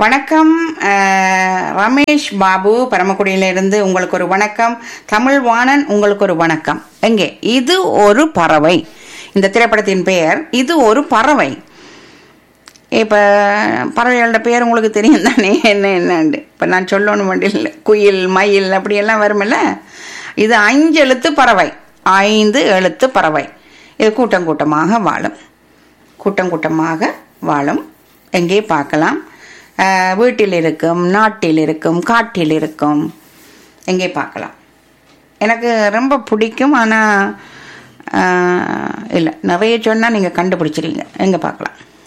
வணக்கம் அஹ், ரமேஷ் பாபு பரமக்குடியிலிருந்து உங்களுக்கு ஒரு வணக்கம் தமிழ் வாணன் உங்களுக்கு ஒரு வணக்கம் எங்கே இது ஒரு பறவை இந்த திரைப்படத்தின் பெயர் இது ஒரு பறவை இப்போ பறவைகளோட பேர் உங்களுக்கு தெரியும் தானே என்ன என்னண்டு இப்போ நான் சொல்லணும் மட்டும் இல்லை குயில் மயில் அப்படியெல்லாம் வருமில்ல இது அஞ்சு எழுத்து பறவை ஐந்து எழுத்து பறவை இது கூட்டம் கூட்டமாக வாழும் கூட்டம் கூட்டமாக வாழும் எங்கே பார்க்கலாம் அஹ், வீட்டில் இருக்கும் நாட்டில் இருக்கும் காட்டில் இருக்கும் எங்கே பார்க்கலாம் எனக்கு ரொம்ப பிடிக்கும் ஆனால் இல்லை நிறைய சொன்னால் நீங்கள் கண்டுபிடிச்சிருவீங்க எங்கே பார்க்கலாம்